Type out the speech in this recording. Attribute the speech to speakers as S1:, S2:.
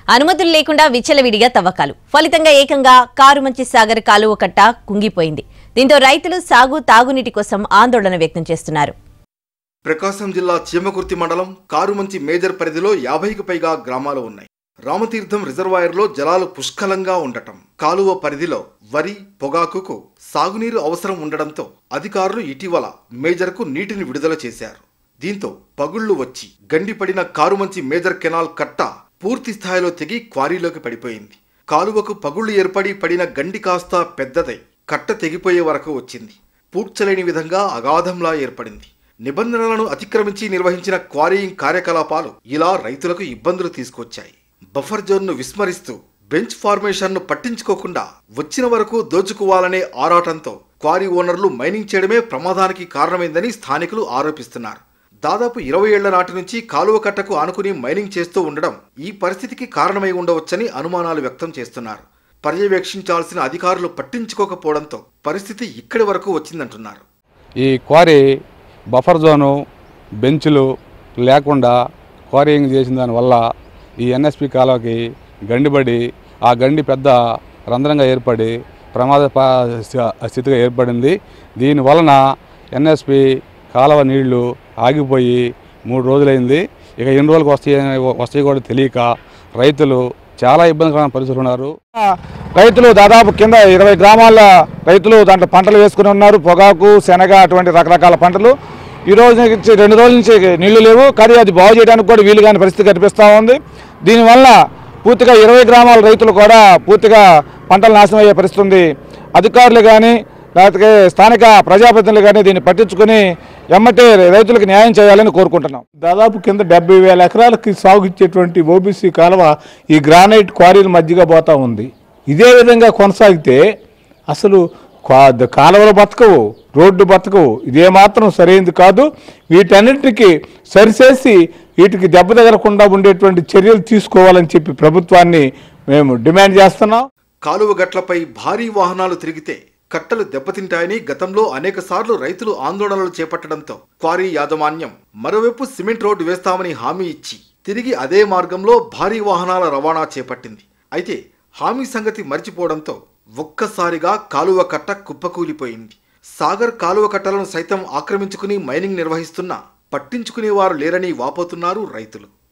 S1: అనుమతులు లేకుండా విచ్చలవిడిగా తవ్వకాలు ఫలితంగా ఏకంగా కారుమంచి సాగర్ కాలువ కట్ట కుంగిపోయింది దీంతో రైతులు సాగు తాగునీటి కోసం ఆందోళన వ్యక్తం చేస్తున్నారు
S2: ప్రకాశం జిల్లా చీమకుర్తి మండలం కారుమంచి మేజర్ పరిధిలో యాభైకి పైగా గ్రామాలు ఉన్నాయి రామతీర్థం రిజర్వాయర్లో జలాలు పుష్కలంగా ఉండటం కాలువ పరిధిలో వరి పొగాకుకు సాగునీరు అవసరం ఉండడంతో అధికారులు ఇటీవల మేజర్కు నీటిని విడుదల చేశారు దీంతో పగుళ్లు వచ్చి గండిపడిన కారుమంచి మేజర్ కెనాల్ కట్ట పూర్తి స్థాయిలో తెగి క్వారీలోకి పడిపోయింది కాలువకు పగుళ్లు ఏర్పడి పడిన గండి కాస్త పెద్దదై కట్ట తెగిపోయే వరకు వచ్చింది పూడ్చలేని విధంగా అగాధంలా ఏర్పడింది నిబంధనలను అతిక్రమించి నిర్వహించిన క్వారీయింగ్ కార్యకలాపాలు ఇలా రైతులకు ఇబ్బందులు తీసుకొచ్చాయి బఫర్ జోన్ను విస్మరిస్తూ బెంచ్ ఫార్మేషన్ను పట్టించుకోకుండా వచ్చిన వరకు దోచుకోవాలనే ఆరాటంతో క్వారీ ఓనర్లు మైనింగ్ చేయడమే ప్రమాదానికి కారణమైందని స్థానికులు ఆరోపిస్తున్నారు దాదాపు ఇరవై ఏళ్ల నాటి నుంచి కాలువ కట్టకు ఆనుకుని మైనింగ్ చేస్తూ ఉండడం ఈ పరిస్థితికి కారణమై ఉండవచ్చని అనుమానాలు వ్యక్తం చేస్తున్నారు పర్యవేక్షించాల్సిన అధికారులు పట్టించుకోకపోవడంతో పరిస్థితి ఇక్కడి వరకు వచ్చిందంటున్నారు
S3: ఈ క్వారీ బఫర్ జోను బెంచ్లు లేకుండా క్వారీయింగ్ చేసిన దానివల్ల ఈ ఎన్ఎస్పి కాలువకి గండిపడి ఆ గండి పెద్ద రంధ్రంగా ఏర్పడి ప్రమాద ప- స్థితిగా ఏర్పడింది దీని వలన ఎన్ఎస్పి కాలువ నీళ్లు ఆగిపోయి మూడు రోజులైంది ఇక ఎన్ని రోజులకు వస్తాయి వస్తాయి కూడా తెలియక రైతులు చాలా ఇబ్బందికరమైన పరిస్థితులు ఉన్నారు రైతులు దాదాపు కింద ఇరవై గ్రామాల రైతులు దాంట్లో పంటలు వేసుకుని ఉన్నారు పొగాకు శనగ అటువంటి రకరకాల పంటలు ఈ రోజు నుంచి రెండు రోజుల నుంచి నీళ్లు లేవు కానీ అది బాగు చేయడానికి కూడా వీలు కాని పరిస్థితి కనిపిస్తూ ఉంది దీనివల్ల పూర్తిగా ఇరవై గ్రామాల రైతులు కూడా పూర్తిగా పంటలు నాశనం అయ్యే పరిస్థితి ఉంది అధికారులు కానీ లేకపోతే స్థానిక ప్రజాప్రతినిధులు కానీ దీన్ని పట్టించుకుని ఎమ్మటే రైతులకు న్యాయం చేయాలని కోరుకుంటున్నాం
S4: దాదాపు కింద డెబ్బై వేల ఎకరాలకి సాగు ఇచ్చేటువంటి ఓబీసీ కాలువ ఈ గ్రానైట్ క్వారీల మధ్యగా పోతా ఉంది ఇదే విధంగా కొనసాగితే అసలు కా- కాలువలు బతకవు రోడ్డు బతకవు ఇదే మాత్రం సరైనది కాదు వీటన్నిటికీ సరిచేసి వీటికి దెబ్బ తగలకుండా ఉండేటువంటి చర్యలు తీసుకోవాలని చెప్పి ప్రభుత్వాన్ని మేము డిమాండ్ చేస్తున్నాం
S2: కాలువ గట్లపై భారీ వాహనాలు తిరిగితే కట్టలు దెబ్బతింటాయని గతంలో అనేక సార్లు రైతులు ఆందోళనలు చేపట్టడంతో క్వారీ యాజమాన్యం మరోవైపు సిమెంట్ రోడ్డు వేస్తామని హామీ ఇచ్చి తిరిగి అదే మార్గంలో భారీ వాహనాల రవాణా చేపట్టింది అయితే హామీ సంగతి మర్చిపోవడంతో ఒక్కసారిగా కాలువ కట్ట కుప్పకూలిపోయింది సాగర్ కాలువ కట్టలను సైతం ఆక్రమించుకుని మైనింగ్ నిర్వహిస్తున్నా పట్టించుకునేవారు లేరని వాపోతున్నారు రైతులు